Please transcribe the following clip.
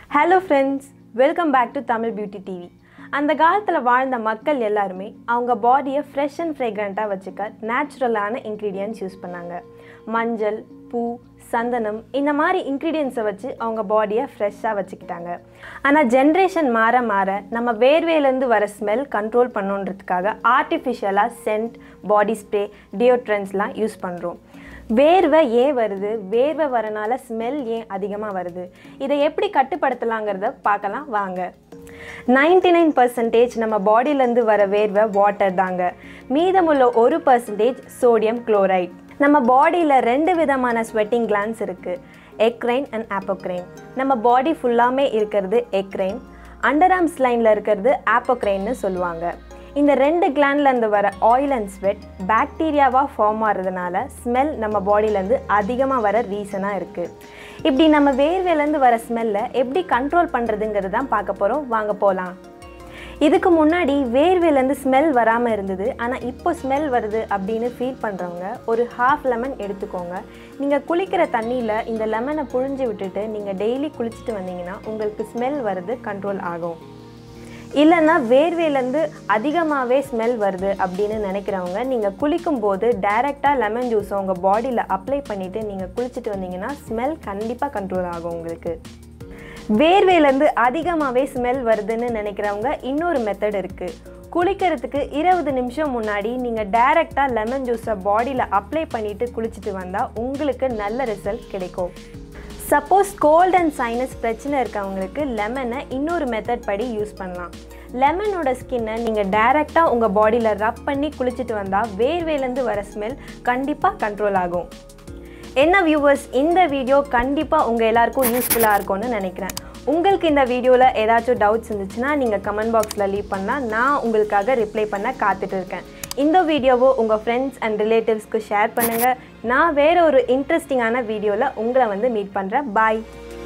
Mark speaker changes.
Speaker 1: hello friends welcome back to Tamil beauty TV அந்த காலத்தில் வாழ்ந்த மக்கள் எல்லாருமே அவங்க பாடியை ஃப்ரெஷ் அண்ட் ஃப்ரேக்ரண்ட்டாக வச்சுக்க நேச்சுரலான இன்க்ரீடியன்ட்ஸ் யூஸ் பண்ணாங்க மஞ்சள் பூ சந்தனம் இந்த மாதிரி இன்க்ரீடியன்ஸை வச்சு அவங்க பாடியை ஃப்ரெஷ்ஷாக வச்சுக்கிட்டாங்க ஆனால் ஜென்ரேஷன் மாற மாற நம்ம வேர்வேலேருந்து வர ஸ்மெல் கண்ட்ரோல் பண்ணுன்றதுக்காக ஆர்டிஃபிஷியலாக சென்ட் பாடி ஸ்ப்ரே டியோட்ரன்ஸ்லாம் யூஸ் பண்ணுறோம் வேர்வை ஏன் வருது வேர்வை வரனால ஸ்மெல் ஏன் அதிகமாக வருது இதை எப்படி கட்டுப்படுத்தலாங்கிறத பார்க்கலாம் வாங்க நைன்டி நைன் பர்சன்டேஜ் நம்ம பாடியிலேருந்து வர வேர்வை வாட்டர் தாங்க மீதமுள்ள ஒரு பர்சன்டேஜ் சோடியம் குளோரைட் நம்ம பாடியில் ரெண்டு விதமான ஸ்வெட்டிங் கிளான்ஸ் இருக்குது எக்ரைன் அண்ட் ஆப்போக்ரைன் நம்ம பாடி ஃபுல்லாமே இருக்கிறது எக்ரைன் அண்டர் ஆர்ம்ஸ் லைனில் இருக்கிறது ஆப்போக்ரைன்னு சொல்லுவாங்க இந்த ரெண்டு கிளாண்ட்லேருந்து வர ஆயில் அண்ட் ஸ்வெட் பாக்டீரியாவாக ஃபார்ம் ஆகிறதுனால ஸ்மெல் நம்ம பாடியிலேருந்து அதிகமாக வர ரீசனாக இருக்குது இப்படி நம்ம வேர்வேலேருந்து வர ஸ்மெல்லை எப்படி கண்ட்ரோல் பண்ணுறதுங்கிறது தான் பார்க்க போகிறோம் வாங்க போகலாம் இதுக்கு முன்னாடி வேர்வேலேருந்து ஸ்மெல் வராமல் இருந்தது ஆனால் இப்போ ஸ்மெல் வருது அப்படின்னு ஃபீல் பண்ணுறவங்க ஒரு ஹாஃப் லெமன் எடுத்துக்கோங்க நீங்கள் குளிக்கிற தண்ணியில் இந்த லெமனை புழிஞ்சு விட்டுட்டு நீங்கள் டெய்லி குளிச்சுட்டு வந்தீங்கன்னா உங்களுக்கு ஸ்மெல் வருது கண்ட்ரோல் ஆகும் இல்லைன்னா வேர்வேலேருந்து அதிகமாகவே ஸ்மெல் வருது அப்படின்னு நினைக்கிறவங்க நீங்கள் குளிக்கும் போது டைரெக்டாக லெமன் ஜூஸை உங்கள் பாடியில் அப்ளை பண்ணிவிட்டு நீங்கள் குளிச்சுட்டு வந்தீங்கன்னா ஸ்மெல் கண்டிப்பாக கண்ட்ரோல் ஆகும் உங்களுக்கு வேர்வேலேருந்து அதிகமாகவே ஸ்மெல் வருதுன்னு நினைக்கிறவங்க இன்னொரு மெத்தட் இருக்குது குளிக்கிறதுக்கு இருபது நிமிஷம் முன்னாடி நீங்கள் டைரெக்டாக லெமன் ஜூஸை பாடியில் அப்ளை பண்ணிவிட்டு குளிச்சுட்டு வந்தால் உங்களுக்கு நல்ல ரிசல்ட் கிடைக்கும் சப்போஸ் கோல்ட் அண்ட் சைனஸ் பிரச்சனை இருக்கவங்களுக்கு லெமனை இன்னொரு மெத்தட் படி யூஸ் பண்ணலாம் லெமனோட ஸ்கின்னை நீங்கள் டைரெக்டாக உங்கள் பாடியில் ரப் பண்ணி குளிச்சுட்டு வந்தால் வேர்வேலேருந்து வர ஸ்மெல் கண்டிப்பாக கண்ட்ரோல் ஆகும் என்ன வியூவர்ஸ் இந்த வீடியோ கண்டிப்பாக உங்கள் எல்லாருக்கும் யூஸ்ஃபுல்லாக இருக்கும்னு நினைக்கிறேன் உங்களுக்கு இந்த வீடியோவில் ஏதாச்சும் டவுட்ஸ் இருந்துச்சுன்னா நீங்கள் கமெண்ட் பாக்ஸில் லீவ் பண்ணால் நான் உங்களுக்காக ரிப்ளை பண்ண காத்துட்டு இருக்கேன் இந்த வீடியோவை உங்கள் ஃப்ரெண்ட்ஸ் அண்ட் ரிலேட்டிவ்ஸ்க்கு ஷேர் பண்ணுங்கள் நான் வேறு ஒரு இன்ட்ரெஸ்டிங்கான வீடியோவில் உங்களை வந்து மீட் பண்ணுறேன் பாய்